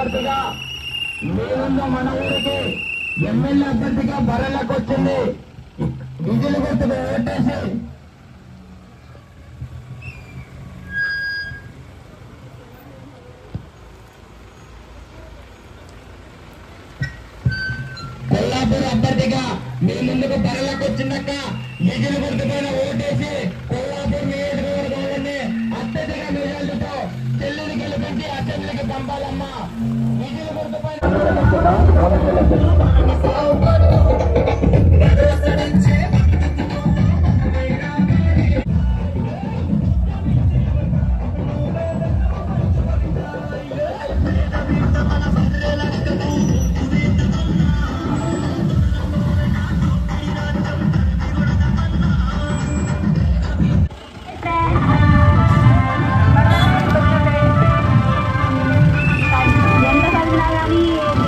అభ్యర్థిగా మీరున్న మన ఊరికి ఎమ్మెల్యే అభ్యర్థిగా బరలకు వచ్చింది విజులు గుర్తుకు ఓటేసి కొల్లాపూర్ అభ్యర్థిగా మీ ముందుకు బరలకు వచ్చిందక్క విజులు గుర్తు పైన ఓటేసి కొల్లాపూర్ నియోజకవర్గాన్ని అత్యధిక మెజార్టీతో చెల్లిని గెలిపించి అసెంబ్లీకి పంపాలమ్మా విజులు గుర్తు ఎంత చదివినా కానీ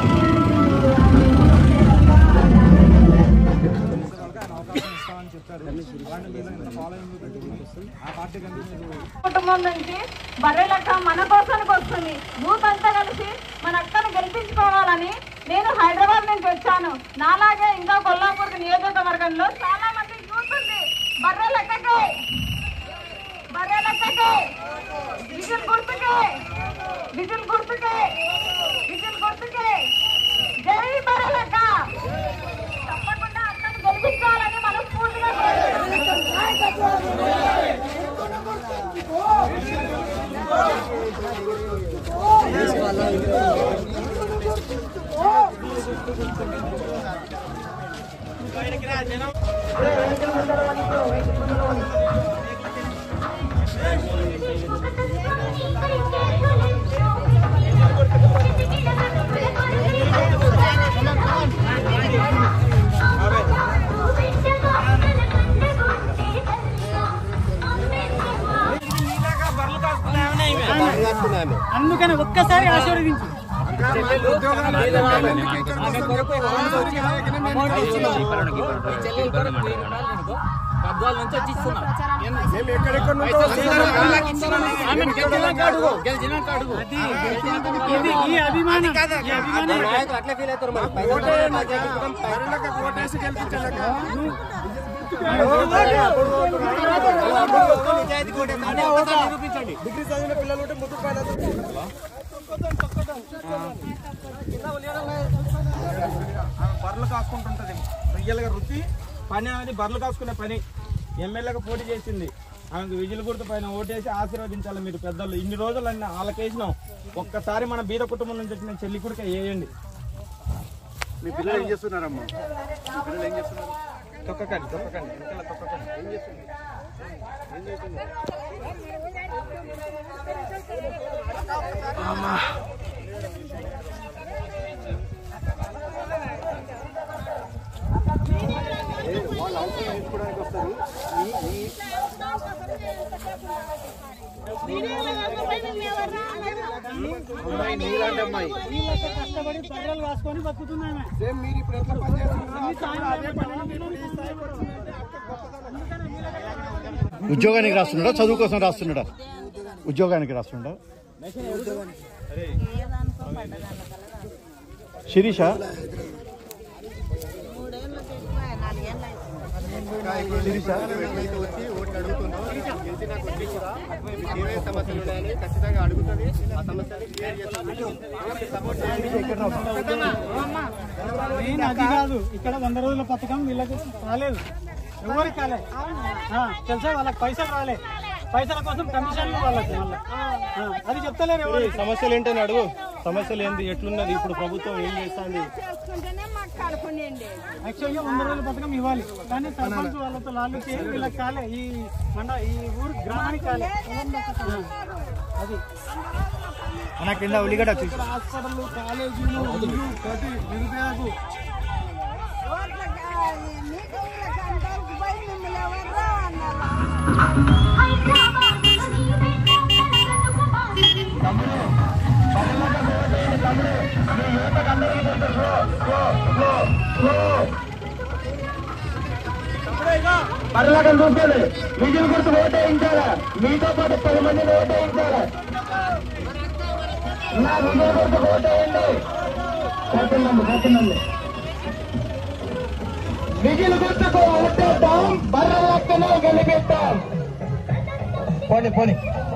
కుటుంబం నుంచి బర్రెలక్క మన కోసానికి వస్తుంది యూత్ అంతా కలిసి మన అక్కను గెలిపించుకోవాలని నేను హైదరాబాద్ నుంచి వచ్చాను నాలాగే ఇంకా కొల్లాపూర్ నియోజకవర్గంలో చాలా మంది యూత్ ఉంది బర్రెలక్కకే బర్రెలక్కకే విజుల్ గుర్తుకే విజుల్ గుర్తుకే విజుల్ గుర్తుకే జై బర్రెలక్క తప్పకుండా అక్కను గెలిపించాలని మనస్ఫూర్తిగా అందుకని ఒక్కసారి ఆశీర్వదించు పద్నాలుగు నుంచి వచ్చి ఇస్తున్నాం ఆమెను గెలిచినాక అడుగు. గెలిచినాక అడుగు ఇది ఈ అభిమానం ఈ అభిమానం నాయకులు అట్లా ఫీల్ అవుతారు మరి పైసలు మాకు చెప్పుకోవడం నిజాయితీ కోటేస్తామని ఒకసారి చూపించండి బర్రెలు కాసుకుంటుంటది రియల్ గా వృత్తి పని అనేది బర్రెలు కాసుకునే పని ఎమ్మెల్యేగా పోటీ చేసింది ఆమెకు విజులు గుర్తు పైన ఓటేసి ఆశీర్వదించాలి మీరు పెద్దలు ఇన్ని రోజులు అన్ని వాళ్ళకేసినాం ఒక్కసారి మన బీద కుటుంబం నుంచి వచ్చిన చెల్లి కుడిక వేయండి మీ పిల్లలు ఏం చేస్తున్నారమ్మా మీ పిల్లలు ఏం చేస్తున్నారు తొక్కకండి తొక్కకండి వెనకాల తొక్కకండి ఏం చేస్తున్నారు ఏం చేస్తున్నారు ఏ, వాళ్ళు అవసరం తీసుకోవడానికి వస్తారు మీ మీ అమ్మాయి మీలాంటి అమ్మాయి కష్టపడి బర్రెలు కాసుకొని బతుకుతున్నామే సేమ్ మీరు ఇప్పుడు ఎట్లా పని చేస్తున్నారు అదే పని మీరు ఈ స్థాయికి వచ్చిందంటే అక్క గొప్పతనం. ఉద్యోగానికి రాస్తున్నాడా చదువు కోసం రాస్తున్నాడా ఉద్యోగానికి రాస్తున్నాడా శిరీష శిరీష ఎట్లయితే వచ్చి ఓట్లు అడుగుతుందో గెలిచినా కొట్టించురా మీకు ఏమేమి సమస్యలు ఉన్నాయని ఖచ్చితంగా అడుగుతుంది ఆ సమస్యని క్లియర్ చేస్తుంది సపోర్ట్ చేయండి మెయిన్ అది కాదు ఇక్కడ వంద రోజుల పథకం వీళ్ళకి రాలేదు ఎవరికి కాలే ఆ, తెలుసా వాళ్ళకి పైసలు రాలే పైసల కోసం కమిషన్లు వాళ్ళకి మళ్ళీ ఆ, అది చెప్తలేరు ఎవరు సమస్యలు ఏంటని అడుగు సమస్యలు ఏంది ఎట్లున్నది ఇప్పుడు ప్రభుత్వం ఏం చేస్తుంది చేసుకుంటేనే మాట్లాడుకునేండి యాక్చువల్గా వంద రోజుల పథకం ఇవ్వాలి కానీ సర్పంచ్ వాళ్ళతో లాలు చేసి వీళ్ళకి కాలే ఈ మండ ఈ ఊరు గ్రామానికి కాలే ఆ, అది మన కింద ఉల్లిగడ్డ చూసి ఇక్కడ హాస్పిటల్ కాలేజీలు ఇల్లు ప్రతి నిరుపేదకు బర్రెలకు చూస్తుంది విజులు గుర్తు ఓటేయించాలా మీతో పాటు పది మందిని ఓటేయించాలా నా విజయ గుర్తుకు ఓటేయండి కట్టినండి కట్టినండి విజయ గుర్తుకు ఓటేద్దాం బర్ర లెక్కనే గెలిపిద్దాం పోనీ పోనీ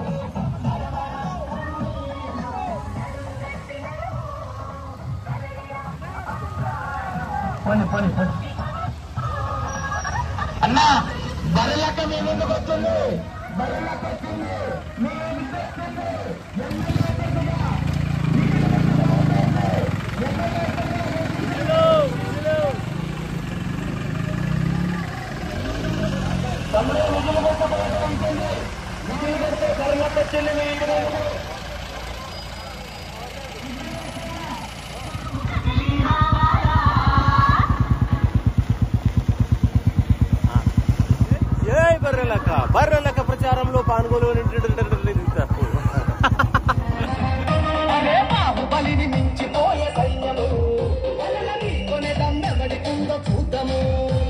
పోనీ పోనీ పోనీ అన్నా బర్రె లెక్క మీ ముందుకు వస్తుంది బర్రె లెక్క వచ్చింది మీ జై బర్రెలక్క బర్రెలక్క ప్రచారంలో పాల్గొని అనే బాహుబలిని మించిపోయే సైన్యము కొనేదం ఎవడికుందో చూద్దాము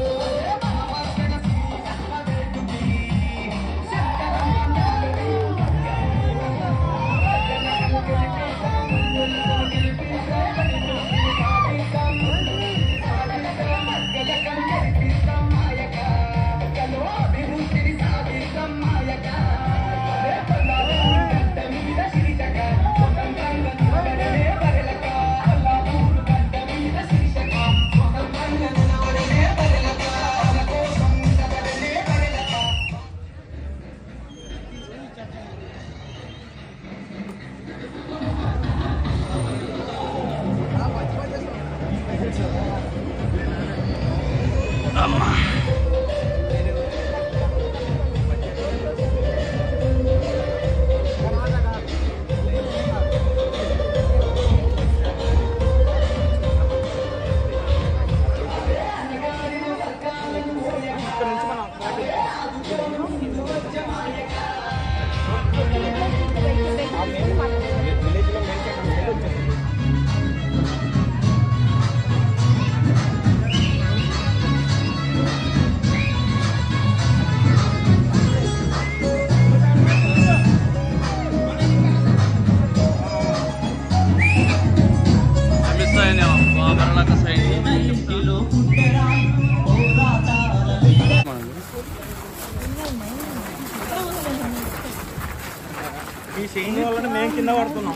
ఈ షెయిన్ వల్ల మేము కింద పడుతున్నాం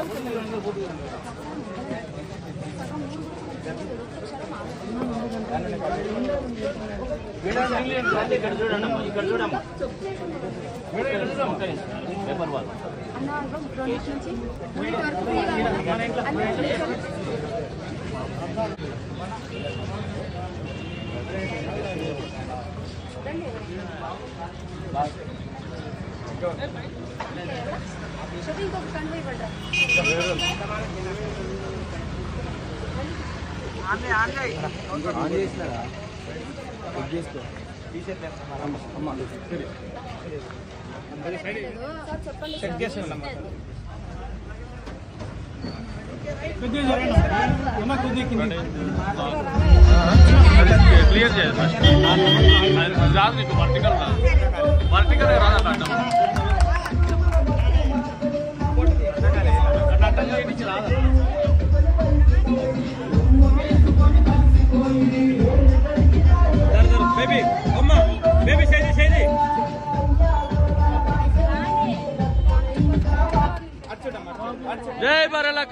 ఇక్కడ చూడండి ఇక్కడ చూడమ్మా పేపర్ వాళ్ళు కొద్దిగా జరగండి అమ్మ కొద్దిగా కింద క్లియర్ చేయాలి ఫస్ట్ అది రాదు నీకు వర్టికల్ రాదు వర్టికల్ రాదు అట్లా అడ్డం అట్లా అడ్డంగా ఇటు రాదు బేబీ అమ్మ బేబీ చేది చేది జై బరలక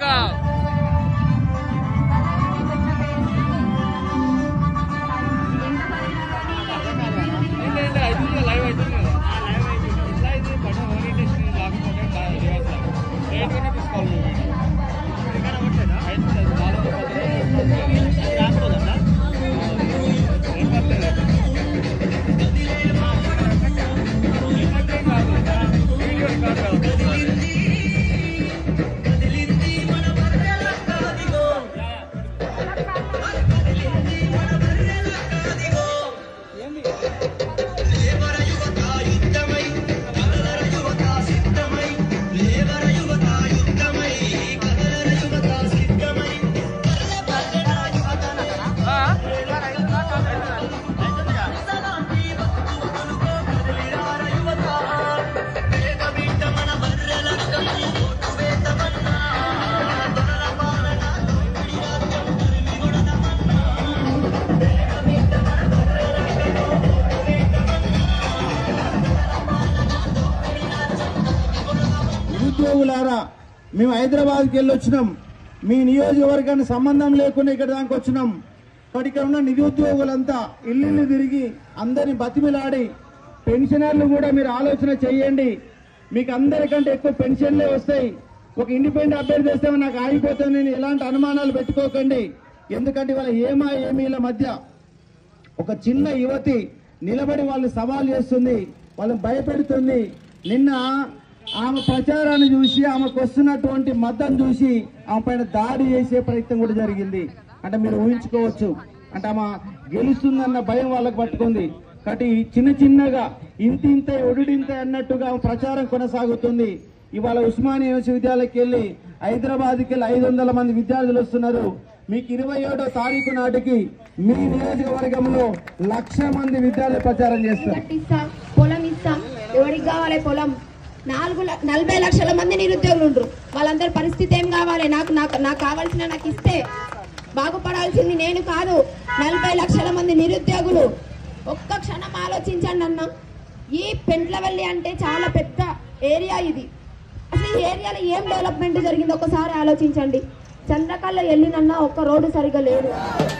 లైవ్ అవుతుంది కదా ఇట్లా ఇది బటన్ ఓరియంటేషన్ కాకపోతే రివర్స్ తీసుకోవాలి వీడియో రికార్డ్ మిత్రులారా మేము హైదరాబాద్కి వెళ్ళి వచ్చినాం మీ నియోజకవర్గానికి సంబంధం లేకుండా ఇక్కడ దానికి వచ్చినాం కాబట్టి ఇక్కడ ఉన్న నిరుద్యోగులంతా ఇల్లు తిరిగి అందరిని బతిమిలాడి పెన్షనర్లు కూడా మీరు ఆలోచన చేయండి మీకు అందరికంటే ఎక్కువ పెన్షన్లే వస్తాయి ఒక ఇండిపెండెంట్ అభ్యర్థి వేస్తే నాకు ఆగిపోతుంది నేను ఎలాంటి అనుమానాలు పెట్టుకోకండి ఎందుకంటే వాళ్ళ ఏమా ఏమీల మధ్య ఒక చిన్న యువతి నిలబడి వాళ్ళు సవాల్ చేస్తుంది వాళ్ళని భయపెడుతుంది నిన్న ఆమె ప్రచారాన్ని చూసి ఆమెకు వస్తున్నటువంటి మద్దతు చూసి ఆమె పైన దాడి చేసే ప్రయత్నం కూడా జరిగింది అంటే మీరు ఊహించుకోవచ్చు అంటే ఆమె గెలుస్తుందన్న భయం వాళ్ళకి పట్టుకుంది కాబట్టి చిన్న చిన్నగా ఇంత ఇంత ఒడిడింత అన్నట్టుగా ఆమె ప్రచారం కొనసాగుతుంది ఇవాళ ఉస్మానియా విశ్వవిద్యాలయకి వెళ్ళి హైదరాబాద్కి వెళ్ళి ఐదు వందల మంది విద్యార్థులు వస్తున్నారు మీకు ఇరవై ఏడో తారీఖు నాటికి మీ నియోజకవర్గంలో లక్ష మంది విద్యార్థులు ప్రచారం చేస్తారు ఇస్తాం పొలం ఇస్తాం ఎవరికి కావాలి పొలం నాలుగు ల- నలభై లక్షల మంది నిరుద్యోగులు ఉండరు వాళ్ళందరి పరిస్థితి ఏం కావాలి నాకు నాకు నాకు కావాల్సిన నాకు ఇస్తే బాగుపడాల్సింది నేను కాదు నలభై లక్షల మంది నిరుద్యోగులు ఒక్క క్షణం ఆలోచించండి అన్న ఈ పెంట్లవల్లి అంటే చాలా పెద్ద ఏరియా ఇది అసలు ఈ ఏరియాలో ఏం డెవలప్మెంట్ జరిగింది ఒకసారి ఆలోచించండి చంద్రకళ వెళ్ళినన్నా ఒక్క రోడ్డు సరిగా లేదు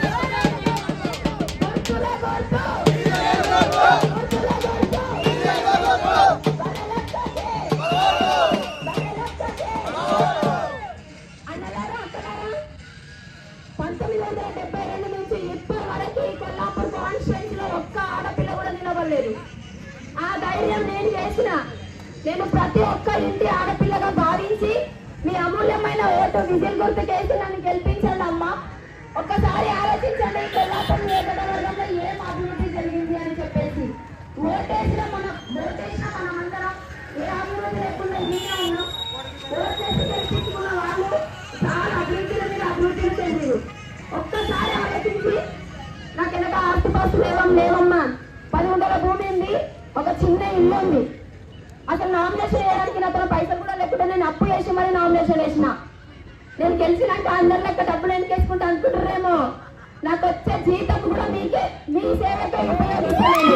పంతొమ్మిది వందల డెబ్బై రెండు నుంచి ఇప్పటి వరకు ఈ కొల్లాపూర్ కాన్స్టిట్యూన్స్ లో ఒక్క ఆడపిల్ల కూడా నిలబడలేదు ఆ ధైర్యం నేను చేసిన నేను ప్రతి ఒక్క ఇంటి ఆడపిల్లగా భావించి మీ అమూల్యమైన ఓటు విజిల్ గుర్తుకేసి నన్ను గెలిపించండి అమ్మా ఒక్కసారి ఆలోచించండి ఈ కొల్లాపూర్ నియోజకవర్గంలో ఏం అభివృద్ధి జరిగింది అని చెప్పేసి ఓటేసిన మన ఓటేసిన మనమందరం ఏ అభివృద్ధి లేకుండా ఈయన ఉన్నాం ఓటేసి గెలిపించుకున్న వాళ్ళు చాలా అభివృద్ధిలో మీరు అభివృద్ధిని చెందిరు ఒక్కసారి ఆలోచించి నాకు వెనక ఆస్తిపాస్తులు ఏమం లేవమ్మా పది వందల భూమి ఉంది ఒక చిన్న ఇల్లు ఉంది అసలు నామినేషన్ వేయడానికి నా తన పైసలు కూడా లేకుండా నేను అప్పు చేసి మరి నామినేషన్ వేసిన నేను గెలిచినాక అందరి లెక్క డబ్బులు ఎన్నికేసుకుంటా అనుకుంటారేమో నాకు వచ్చే జీతం కూడా మీకే మీ సేవకే ఉపయోగిస్తాను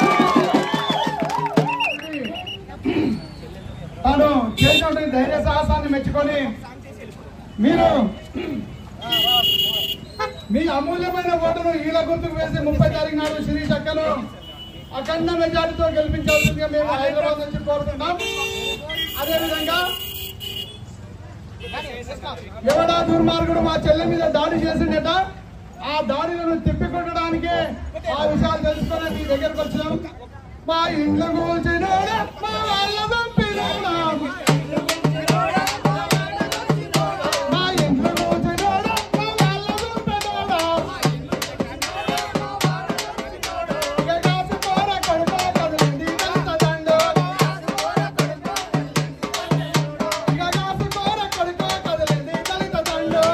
తాను చేసినటువంటి ధైర్య సాహసాన్ని మెచ్చుకొని మీరు మీ అమూల్యమైన ఓటును ఈల గుర్తుకు వేసి ముప్పై తారీఖు నాడు శిరీష్ అక్కను అఖండ మెజార్టీతో గెలిపించాల్సిందిగా మేము హైదరాబాద్ నుంచి కోరుకుంటాం అదేవిధంగా ఎవడా దుర్మార్గుడు మా చెల్లె మీద దాడి చేసిండట ఆ దాడులను తిప్పికొట్టడానికే ఆ విషయాలు తెలుసుకొని మీ దగ్గరకు వచ్చినాం మా ఇంట్లో కూర్చున్నాడా మా వాళ్ళ పంపినాడా మా ఇంట్లో కూర్చున్నాడా మా వాళ్ళ పంపినాడా ఇక కాసుకోర కొడుకో కదిలింది దళిత దండు ఇక కాసుకోర కొడుకో కదిలింది దళిత దండు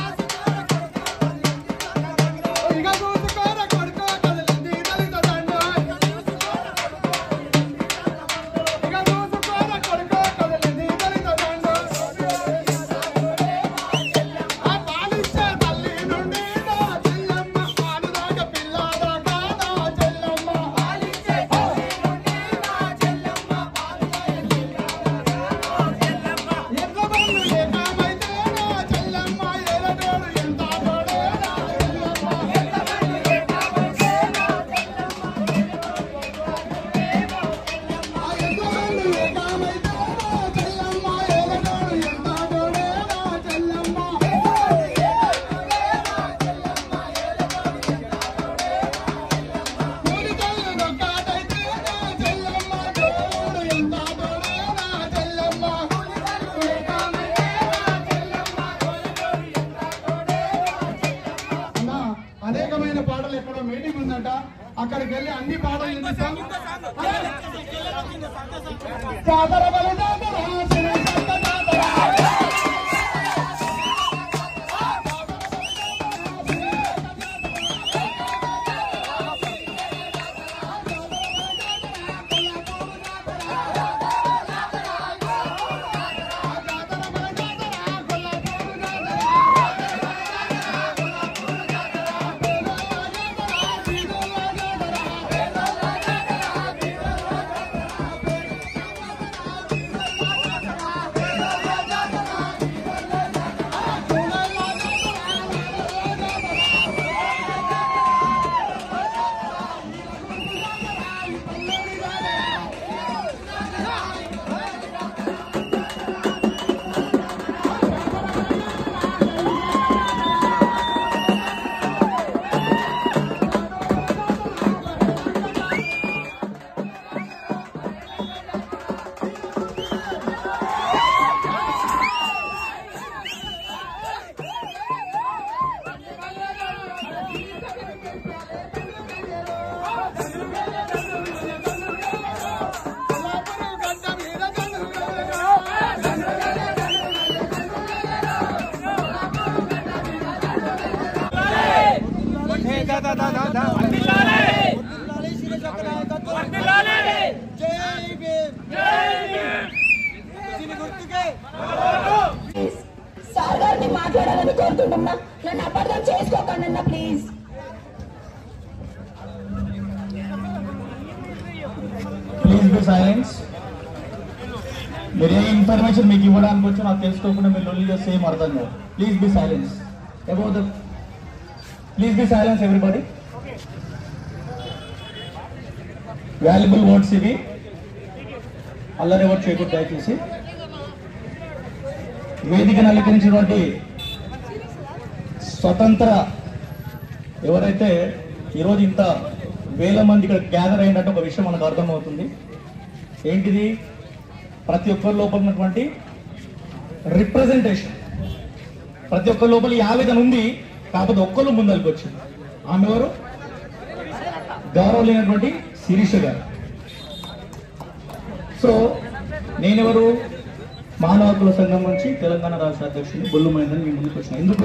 ఇక కూసుకోర కొడుకో కదిలింది దళిత దండు ఇక కూసుకోర కొడుకో కదిలింది దళిత దండు ఆ పాలిచ్చే తల్లి నుండి నా చెల్లమ్మ పాలుదాక పిల్లదాకా నా చెల్లమ్మ పాలిచ్చే తల్లి నుండి నా చెల్లమ్మ ఎర్రబళ్ళు ఏకామైతే నా చెల్లమ్మ ఎర్రటోడు ఎంత తోడే నా చెల్లమ్మ ఎర్రబళ్ళు ఏకామైతే నా చెల్లమ్మ ఆ ఎర్రబళ్ళు ఏకామైతే నా చెల్లమ్మ ఎర్రటోడు ఎంత తోడే నా చెల్లమ్మ మూడికళ్ళు నొక్కాటైతే నా చెల్లమ్మ తోడు ఎంత తోడే నా చెల్లమ్మ అన్నా, అనేకమైన పాటలు ఎక్కడో మీటింగ్ ఉందంట అక్కడికి వెళ్ళి అన్ని పాటలు వినిపిస్తాం జాతర బలి జాతర, శివ సంత జాతర. సార్ గారిని మాట్లాడాలని కోరుకుంటున్నా నన్ను అపార్థం చేసుకోకండి అన్న ప్లీజ్ ప్లీజ్ బి సైలెన్స్ మీరు ఏ ఇన్ఫర్మేషన్ మీకు ఇవ్వడానికి వచ్చి నాకు తెలుసుకోకుండా మీరు లొల్లి చేస్తే ఏం అర్థం కాదు please be silence about the please be silence everybody valuable words ఇవి అల్లరి వర్డ్ చేయకూడదు దయచేసి వేదికను అలంకరించినటువంటి స్వతంత్ర ఎవరైతే ఈరోజు ఇంత వేల మంది ఇక్కడ గ్యాదర్ అయినట్టు ఒక విషయం మనకు అర్థమవుతుంది ఏంటిది ప్రతి ఒక్కరి లోపల ఉన్నటువంటి రిప్రజెంటేషన్ ప్రతి ఒక్కరి లోపల ఈ ఆవేదన ఉంది కాకపోతే ఒక్కరు ముందరికి వచ్చింది ఆమె ఎవరు గౌరవలేనటువంటి శిరీష గారు సో నేనెవరు మానవ హక్కుల సంఘం నుంచి తెలంగాణ రాష్ట్ర అధ్యక్షుడు బొల్లుమైందని మీ ముందుకు వచ్చిన ఎందుకు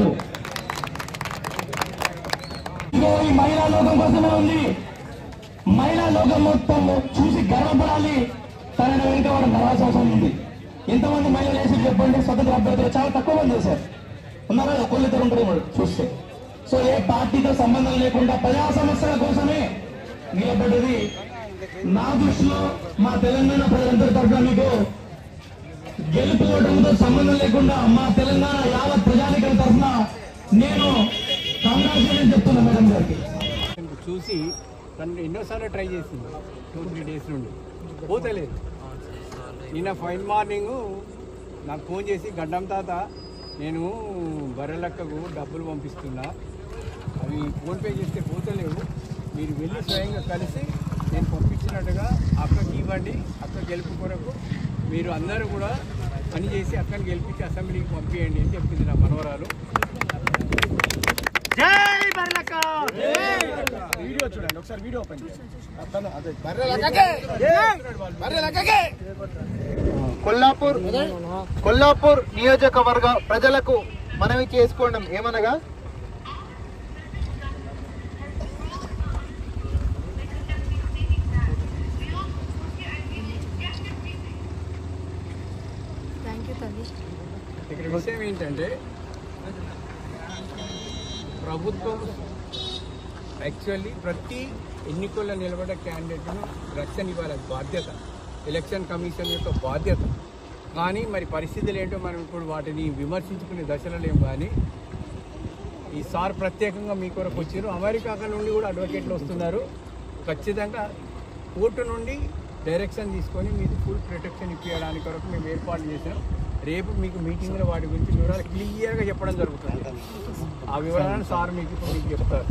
ఇదిగో ఈ మహిళా లోకం కోసమే ఉంది మహిళా లోకం మొత్తం చూసి గర్వపడాలి తన వెనుక వాడు నడవాల్సిన అవసరం ఉంది ఎంతమంది మహిళలు వేసి చెప్పండి స్వతంత్ర అభ్యర్థులు చాలా తక్కువ మంది చేశారు ఉన్నారా ఒకళ్ళు ఇద్దరు ఉంటారు వాళ్ళు చూస్తే సో ఏ పార్టీతో సంబంధం లేకుండా ప్రజా సమస్యల కోసమే నిలబడ్డది నా దృష్టిలో మా తెలంగాణ ప్రజలందరి తరఫున మీకు గెలుపు ఓటమితో సంబంధం లేకుండా మా తెలంగాణ యావత్ ప్రజానికల తరఫున నేను కంగ్రాచులేషన్ చెప్తున్నా మేడం గారికి చూసి నన్ను ఎన్నోసార్లు ట్రై చేసింది టూ త్రీ డేస్ నుండి పోతలేదు నిన్న ఫైన్ మార్నింగ్ నాకు ఫోన్ చేసి గడ్డం తాత నేను బర్రెలక్కకు డబ్బులు పంపిస్తున్నా అవి ఫోన్పే చేస్తే పోతలేవు మీరు వెళ్ళి స్వయంగా కలిసి నేను పంపించినట్టుగా అక్కకి ఇవ్వండి అక్క గెలుపు కొరకు మీరు అందరూ కూడా పని చేసి అక్కని గెలిపించి అసెంబ్లీకి పంపించండి అని చెప్పింది నా మనవరాలు జై బర్లక్క వీడియో చూడండి ఒకసారి వీడియో ఓపెన్ చేయండి అదే కొల్లాపూర్ కొల్లాపూర్ నియోజకవర్గ ప్రజలకు మనవి చేసుకోవడం ఏమనగా ఇక్కడ విషయం ఏంటంటే ప్రభుత్వం యాక్చువల్లీ ప్రతి ఎన్నికల్లో నిలబడ్డ క్యాండిడేట్ను రక్షణ ఇవ్వాలి బాధ్యత ఎలక్షన్ కమిషన్ యొక్క బాధ్యత కానీ మరి పరిస్థితులు ఏంటో మనం ఇప్పుడు వాటిని విమర్శించుకునే దశలో లేం కానీ ఈ సార్ ప్రత్యేకంగా మీ కొరకు వచ్చారు అమెరికా నుండి కూడా అడ్వకేట్లు వస్తున్నారు ఖచ్చితంగా కోర్టు నుండి డైరెక్షన్ తీసుకొని మీకు ఫుల్ ప్రొటెక్షన్ ఇప్పించడానికి కొరకు మేము ఏర్పాటు చేసాం రేపు మీకు మీటింగ్లో వాటి గురించి వివరాలు క్లియర్గా చెప్పడం జరుగుతుంది ఆ వివరాలను సార్ మీకు ఇప్పుడు మీకు చెప్తారు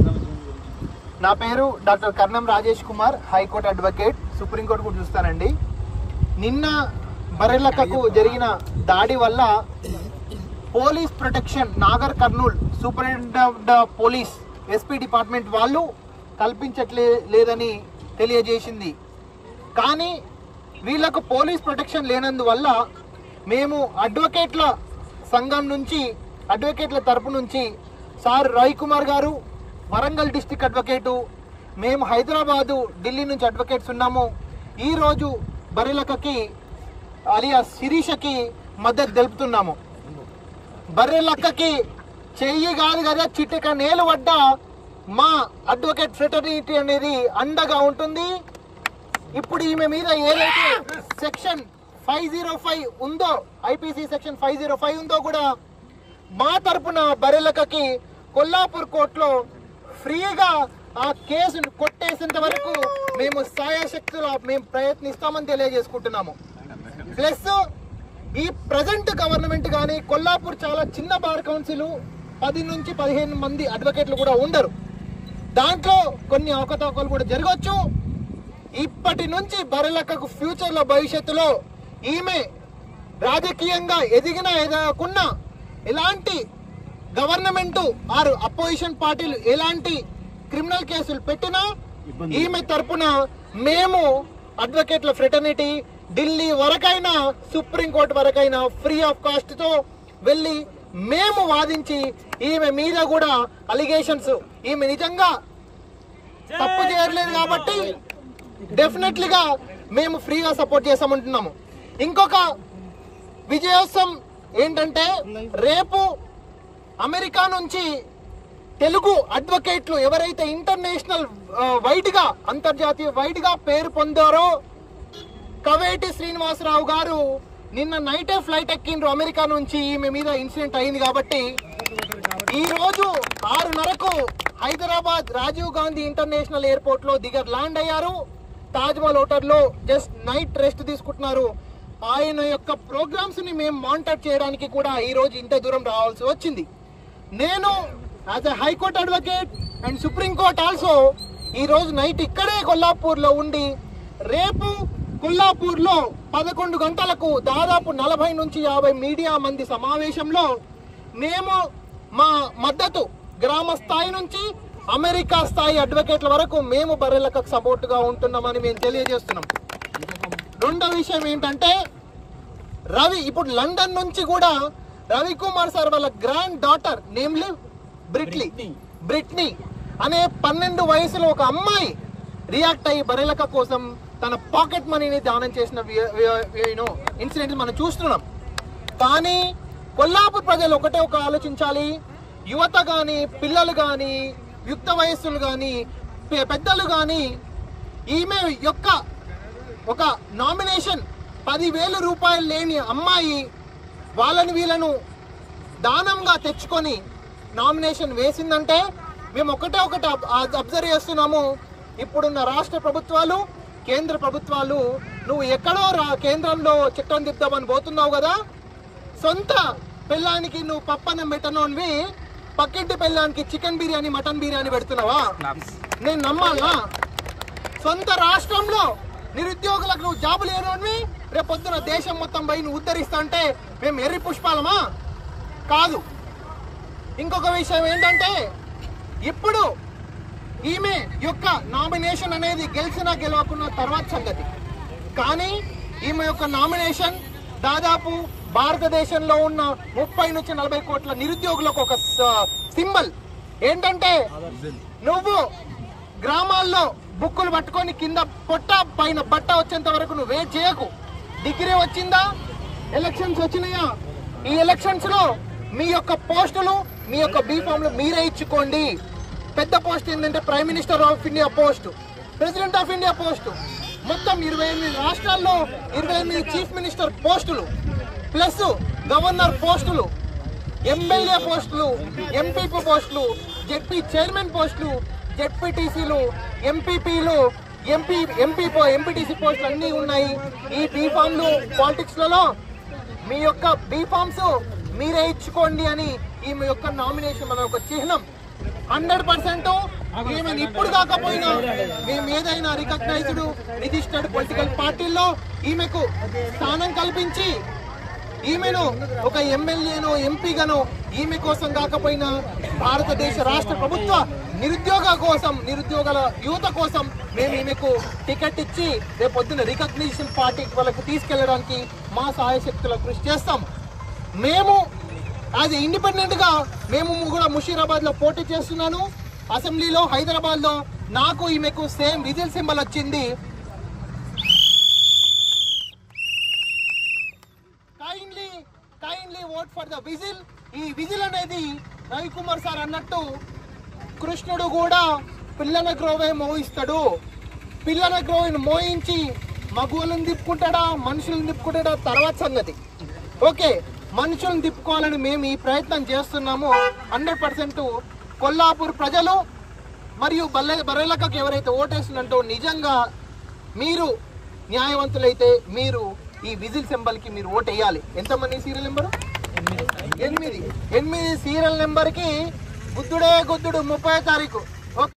నా పేరు doctor Karnam Rajesh Kumar high court advocate supreme court కూడా చూస్తానండి నిన్న బరెలకకు జరిగిన దాడి వల్ల police protection Nagar Kurnool superintendent of police SP department వాళ్ళు కల్పించట్లే లేదని తెలియజేసింది కానీ వీళ్ళకు పోలీస్ ప్రొటెక్షన్ లేనందువల్ల మేము అడ్వకేట్ల సంఘం నుంచి అడ్వకేట్ల తరపు నుంచి సార్ రవి కుమార్ గారు వరంగల్ డిస్టిక్ అడ్వకేటు మేము హైదరాబాదు ఢిల్లీ నుంచి అడ్వకేట్స్ ఉన్నాము ఈరోజు బరెలకకి అలియా శిరీషకి మద్దతు తెలుపుతున్నాము బర్రెలక్కకి చెయ్యి కాదు కదా చిటిక నేలు పడ్డ మా అడ్వకేట్ ఫ్రెటర్నిటీ అనేది అండగా ఉంటుంది ఇప్పుడు ఈమె మీద ఏదైతే సెక్షన్ ఫైవ్ జీరో ఫైవ్ ఉందో IPC section five zero five ఉందో కూడా మా తరపున బరెలకకి కొల్లాపూర్ కోర్టులో ఫ్రీగా ఆ కేసును కొట్టేసేంత వరకు మేము సాయశక్తులు మేము ప్రయత్నిస్తామని తెలియజేసుకుంటున్నాము ప్లస్ ఈ ప్రజెంట్ గవర్నమెంట్ కానీ కొల్లాపూర్ చాలా చిన్న బార్ కౌన్సిల్ పది నుంచి పదిహేను మంది అడ్వకేట్లు కూడా ఉండరు దాంట్లో కొన్ని అవకతవకలు కూడా జరగవచ్చు ఇప్పటి నుంచి బరెలక్కకు ఫ్యూచర్ లో భవిష్యత్తులో ఈమె రాజకీయంగా ఎదిగినా ఎదగకున్నా ఎలాంటి గవర్నమెంట్ ఆరు అపోజిషన్ పార్టీలు ఎలాంటి క్రిమినల్ కేసులు పెట్టినా ఈమె తరపున మేము అడ్వకేట్ల ఫ్రెటర్నిటీ ఢిల్లీ వరకైనా సుప్రీంకోర్టు వరకైనా ఫ్రీ ఆఫ్ కాస్ట్ తో వెళ్ళి మేము వాదించి ఈమె మీద కూడా అలిగేషన్స్ ఈమె నిజంగా తప్పు చేయట్లేదు కాబట్టి డెఫినెట్లీగా మేము ఫ్రీగా సపోర్ట్ చేస్తామంటున్నాము ఇంకొక విజయోత్సవం ఏంటంటే రేపు అమెరికా నుంచి తెలుగు అడ్వకేట్లు ఎవరైతే ఇంటర్నేషనల్ ఆ, వైడ్ గా అంతర్జాతీయ వైడ్ గా పేరు పొందారో కవేటి శ్రీనివాసరావు గారు నిన్న నైటే ఫ్లైట్ ఎక్కిండ్రు అమెరికా నుంచి ఈమె మీద ఇన్సిడెంట్ అయింది కాబట్టి ఈ రోజు ఆరున్నరకు హైదరాబాద్ రాజీవ్ గాంధీ ఇంటర్నేషనల్ ఎయిర్పోర్ట్ లో దిగర్ ల్యాండ్ అయ్యారు తాజ్ మహల్ హోటల్ లో జస్ట్ నైట్ రెస్ట్ తీసుకుంటున్నారు ఆయన యొక్క ప్రోగ్రామ్స్ ని మేము మానిటర్ చేయడానికి కూడా ఈ రోజు ఇంత దూరం రావాల్సి వచ్చింది నేను as a high court advocate and supreme court also ఈ రోజు నైట్ ఇక్కడే కొల్లాపూర్ లో ఉండి రేపు కొల్లాపూర్ లో పదకొండు గంటలకు దాదాపు నలభై నుంచి యాభై మీడియా మంది సమావేశంలో మేము మా మద్దతు గ్రామ స్థాయి నుంచి అమెరికా స్థాయి అడ్వకేట్ల వరకు మేము బర్రెలకు సపోర్ట్ గా ఉంటున్నామని మేము తెలియజేస్తున్నాం రెండో విషయం ఏంటంటే రవి ఇప్పుడు లండన్ నుంచి కూడా రవి కుమార్ సార్ వాళ్ళ granddaughter namely Britly Britney అనే పన్నెండు వయసులో ఒక అమ్మాయి రియాక్ట్ అయ్యి బరెలక కోసం తన పాకెట్ మనీని దానం చేసిన ఇన్సిడెంట్ మనం చూస్తున్నాం కానీ కొల్లాపూర్ ప్రజలు ఒకటే ఒక ఆలోచించాలి యువత గాని పిల్లలు గాని యుక్త వయస్సులు గాని పె- పెద్దలు గాని ఈమె యొక్క ఒక నామినేషన్ పదివేల రూపాయలు లేని అమ్మాయి వాళ్ళని వీళ్ళను దానంగా తెచ్చుకొని నామినేషన్ వేసిందంటే మేము ఒకటే ఒకటి అబ్- అబ్- అబ్జర్వ్ చేస్తున్నాము ఇప్పుడున్న రాష్ట్ర ప్రభుత్వాలు కేంద్ర ప్రభుత్వాలు నువ్వు ఎక్కడో రా కేంద్రంలో చట్టం దిద్దామని పోతున్నావు కదా సొంత పిల్లానికి నువ్వు పప్పనం పెట్టనోన్వి పక్కింటి పిల్లానికి చికెన్ బిర్యానీ మటన్ బిర్యానీ పెడుతున్నావా నేను నమ్మాలా సొంత రాష్ట్రంలో నిరుద్యోగులకు నువ్వు జాబు లేనోడివి రేపు పొద్దున దేశం మొత్తం పోయి నువ్వు ఉద్ధరిస్తా అంటే మేము ఎర్రి పుష్పాలమా కాదు ఇంకొక విషయం ఏంటంటే ఇప్పుడు ఈమె యొక్క నామినేషన్ అనేది గెలిచినా గెలవకున్న తర్వాత సంగతి కానీ ఈమె యొక్క నామినేషన్ దాదాపు భారతదేశంలో ఉన్న ముప్పై నుంచి నలభై కోట్ల నిరుద్యోగులకు ఒక సింబల్ ఏంటంటే నువ్వు గ్రామాల్లో బుక్కులు పట్టుకొని కింద పొట్ట పైన బట్ట వచ్చేంత వరకు నువ్వు వెయిట్ చేయకు డిగ్రీ వచ్చిందా ఎలక్షన్స్ వచ్చినాయా ఈ ఎలక్షన్స్ లో మీ యొక్క పోస్టులు మీ యొక్క బీఫామ్లు మీరే ఇచ్చుకోండి పెద్ద పోస్ట్ ఏంటంటే prime minister of India post president of India post మొత్తం ఇరవై ఎనిమిది రాష్ట్రాల్లో ఇరవై ఎనిమిది చీఫ్ మినిస్టర్ పోస్టులు ప్లస్ గవర్నర్ పోస్టులు ఎమ్మెల్యే పోస్టులు ఎంపీపీ పోస్టులు జెడ్పీ చైర్మన్ పోస్టులు జెడ్పీటీసీలు ఎంపీపీలు ఎంపీ ఎంపీ ఎంపీటీసీ పోస్టులు అన్నీ ఉన్నాయి ఈ బీఫామ్లు పాలిటిక్స్ లలో మీ యొక్క బీఫామ్స్ మీరే ఇచ్చుకోండి అని ఈమె యొక్క నామినేషన్ మన ఒక చిహ్నం హండ్రెడ్ పర్సెంట్ ఈమెను ఇప్పుడు కాకపోయినా మేము ఏదైనా రికగ్నైజ్డ్ రిజిస్టర్డ్ పొలిటికల్ పార్టీల్లో ఈమెకు స్థానం కల్పించి ఈమెను ఒక ఎమ్మెల్యేనో ఎంపీగానో ఈమె కోసం కాకపోయినా భారతదేశ రాష్ట్ర ప్రభుత్వ నిరుద్యోగ కోసం నిరుద్యోగాల యువత కోసం మేము ఈమెకు టికెట్ ఇచ్చి రేపు పొద్దున రికగ్నిషన్ పార్టీ వాళ్ళకు తీసుకెళ్ళడానికి మా సహాయశక్తుల కృషి చేస్తాం మేము యాజ్ ఇండిపెండెంట్ గా మేము కూడా ముషీరాబాద్ లో పోటీ చేస్తున్నాను అసెంబ్లీలో హైదరాబాద్ లో నాకు ఈమెకు సేమ్ విజిల్ సింబల్ వచ్చింది kindly kindly vote for the whistle ఈ విజిల్ అనేది రవికుమార్ సార్ అన్నట్టు కృష్ణుడు కూడా పిల్లల గ్రోవే మోహిస్తాడు పిల్లల గ్రోవిని మోయించి మగువులను తిప్పుకుంటాడా మనుషులను తిప్పుకుంటాడా తర్వాత సంగతి ఓకే మనుషులను తిప్పుకోవాలని మేము ఈ ప్రయత్నం చేస్తున్నాము హండ్రెడ్ పర్సెంట్ కొల్లాపూర్ ప్రజలు మరియు బల్లె బర్రెలకకు ఎవరైతే ఓటేస్తున్నట్టు నిజంగా మీరు న్యాయవంతులైతే మీరు ఈ విజిల్ సింబల్ కి మీరు ఓట్ వేయాలి ఎంతమంది సీరియల్ నెంబర్ ఎనిమిది ఎనిమిది సీరియల్ నెంబర్ కి గుద్దుడే గుద్దుడు ముప్పై తారీఖు